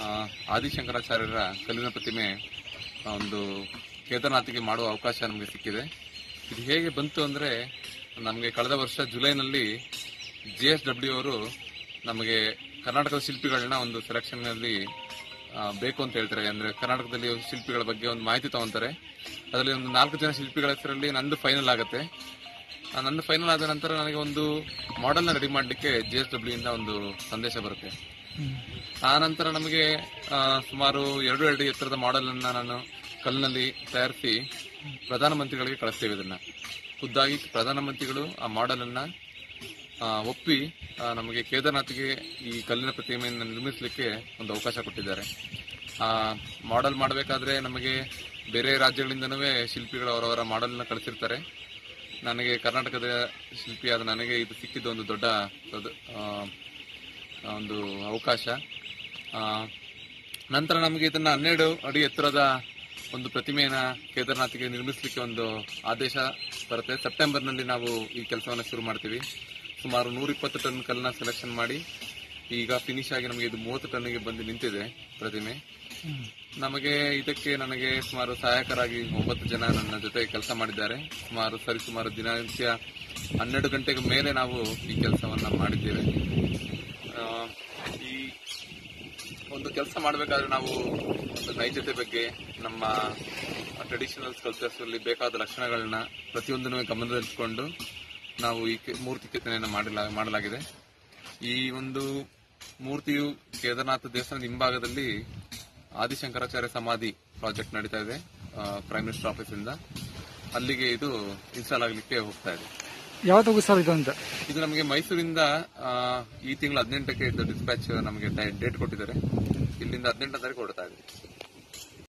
ಆ, ಆದಿಶಂಕರಾಚಾರ್ಯರ ಕಲ್ಲಿನ ಪ್ರತಿಮೆ ಆ, ಒಂದು ಕೇದಾರ್ನಾಥಿಗೆ ಮಾಡುವ ಅವಕಾಶ ನಮಗೆ ಸಿಕ್ಕಿದೆ ಇದು ಹೇಗೆ ಬಂತು ಅಂದ್ರೆ ನಮಗೆ ಕಳೆದ ವರ್ಷ ಜುಲೈನಲ್ಲಿ ಜಿ ಎಸ್ ಡಬ್ಲ್ಯೂ ಅವರು ನಮಗೆ ಕರ್ನಾಟಕದ ಶಿಲ್ಪಿಗಳನ್ನ ಒಂದು ಸೆಲೆಕ್ಷನ್ ನಲ್ಲಿ ಆ, ಬೇಕು ಅಂತ ಹೇಳ್ತಾರೆ ಅಂದ್ರೆ ಕರ್ನಾಟಕದಲ್ಲಿ ಶಿಲ್ಪಿಗಳ ಬಗ್ಗೆ ಒಂದು ಮಾಹಿತಿ ತಗೊಂತಾರೆ ಅದರಲ್ಲಿ ಒಂದು ನಾಲ್ಕು ಜನ ಶಿಲ್ಪಿಗಳ ಹೆಸರಲ್ಲಿ ನಂದು ಫೈನಲ್ ಆಗುತ್ತೆ ಆ, ನಂದು ಫೈನಲ್ ಆದ ನಂತರ ನನಗೆ ಒಂದು ಮಾಡೆಲ್ ನ ರೆಡಿ ಮಾಡಲಿಕ್ಕೆ ಜಿ ಎಸ್ ಡಬ್ಲ್ಯೂ ಇಂದ ಒಂದು ಸಂದೇಶ ಬರುತ್ತೆ ಆ ನಂತರ ನಮಗೆ ಆ, ಸುಮಾರು ಎರಡು ಅಡಿ ಎತ್ತರದ ಮಾಡೆಲ್ ಅನ್ನ ನಾನು ಕಲ್ಲಿನಲ್ಲಿ ತಯಾರಿಸಿ ಪ್ರಧಾನಮಂತ್ರಿಗಳಿಗೆ ಕಳಿಸ್ತೇವೆ ಇದನ್ನ ಖುದ್ದಾಗಿ ಪ್ರಧಾನಮಂತ್ರಿಗಳು ಆ ಮಾಡೆಲ್ ಅನ್ನ ಆ, ಒಪ್ಪಿ ಆ, ನಮಗೆ ಕೇದಾರ್ನಾಥ್ಗೆ ಈ ಕಲ್ಲಿನ ಪ್ರತಿಮೆಯನ್ನು ನಿರ್ಮಿಸಲಿಕ್ಕೆ ಒಂದು ಅವಕಾಶ ಕೊಟ್ಟಿದ್ದಾರೆ ಆ ಮಾಡೆಲ್ ಮಾಡಬೇಕಾದ್ರೆ ನಮಗೆ ಬೇರೆ ರಾಜ್ಯಗಳಿಂದನೂ ಶಿಲ್ಪಿಗಳು ಅವರವರ ಮಾಡೆಲ್ನ ಕಳಿಸಿರ್ತಾರೆ ನನಗೆ ಕರ್ನಾಟಕದ ಶಿಲ್ಪಿಯಾದ ನನಗೆ ಇದು ಸಿಕ್ಕಿದ್ದು ಒಂದು ದೊಡ್ಡ ದೊಡ್ಡ- ಆ, ಒಂದು ಅವಕಾಶ ಆ, ನಂತರ ನಮಗೆ ಇದನ್ನ ಹನ್ನೆರಡು ಅಡಿ ಎತ್ತರದ ಒಂದು ಪ್ರತಿಮೆಯನ್ನ ಕೇದಾರ್ನಾಥ್ಗೆ ನಿರ್ಮಿಸಲಿಕ್ಕೆ ಒಂದು ಆದೇಶ ಬರುತ್ತೆ ಸೆಪ್ಟೆಂಬರ್ನಲ್ಲಿ ನಾವು ಈ ಕೆಲಸವನ್ನು ಶುರು ಮಾಡ್ತೀವಿ ಸುಮಾರು ನೂರ ಇಪ್ಪತ್ತು ಟನ್ ಕಲ್ಲನ್ನ ಸೆಲೆಕ್ಷನ್ ಮಾಡಿ ಈಗ ಫಿನಿಶ್ ಆಗಿ ನಮಗೆ ಇದು ಮೂವತ್ತು ಟನ್ನಿಗೆ ಬಂದು ನಿಂತಿದೆ ಪ್ರತಿಮೆ ನಮಗೆ ಇದಕ್ಕೆ ನನಗೆ ಸುಮಾರು ಸಹಾಯಕರಾಗಿ ಒಂಬತ್ತು ಜನ ನನ್ನ ಜೊತೆ ಕೆಲಸ ಮಾಡಿದ್ದಾರೆ ಸುಮಾರು ಸರಿ ಸುಮಾರು ದಿನನಿತ್ಯ ಹನ್ನೆರಡು ಗಂಟೆಗೆ ಮೇಲೆ ನಾವು ಈ ಕೆಲಸವನ್ನ ಮಾಡಿದ್ದೇವೆ ಆ, ಈ ಒಂದು ಕೆಲಸ ಮಾಡಬೇಕಾದ್ರೆ ನಾವು ಒಂದು ನೈಜತೆ ಬಗ್ಗೆ ನಮ್ಮ ಟ್ರೆಡಿಷನಲ್ ಕಲ್ಚರ್ಸ್ ಅಲ್ಲಿ ಬೇಕಾದ ಲಕ್ಷಣಗಳನ್ನ ಪ್ರತಿಯೊಂದನ್ನು ಗಮನದಲ್ಲಿಟ್ಕೊಂಡು ನಾವು ಈ ಕೆ- ಮೂರ್ತಿ ಕೆತ್ತನೆಯನ್ನು ಮಾಡಲಾ ಮಾಡಲಾಗಿದೆ ಈ ಒಂದು ಮೂರ್ತಿಯು ಕೇದಾರನಾಥ ದೇವಸ್ಥಾನದ ಹಿಂಭಾಗದಲ್ಲಿ ಆದಿಶಂಕರಾಚಾರ್ಯ ಸಮಾಧಿ ಪ್ರಾಜೆಕ್ಟ್ ನಡೀತಾ ಇದೆ ಪ್ರೈಮ್ ಮಿನಿಸ್ಟರ್ ಆಫೀಸ್ ಇಂದ ಅಲ್ಲಿಗೆ ಇದು ಇನ್ಸ್ಟಾಲ್ ಆಗ್ಲಿಕ್ಕೆ ಹೋಗ್ತಾ ಇದೆ ಯಾವತ್ತಾಗೂ ಸರ್ ಇದು ಅಂತ ಇದು ನಮಗೆ ಮೈಸೂರಿಂದ ಆ, ಈ ತಿಂಗಳ ಹದಿನೆಂಟಕ್ಕೆ ಇದು ಡಿಸ್ಪ್ಯಾಚ್ ನಮಗೆ ಡೇಟ್ ಕೊಟ್ಟಿದ್ದಾರೆ ಇಲ್ಲಿಂದ ಹದಿನೆಂಟನೇ ತಾರೀಕು ಹೊರಡ್ತಾ ಇದೆ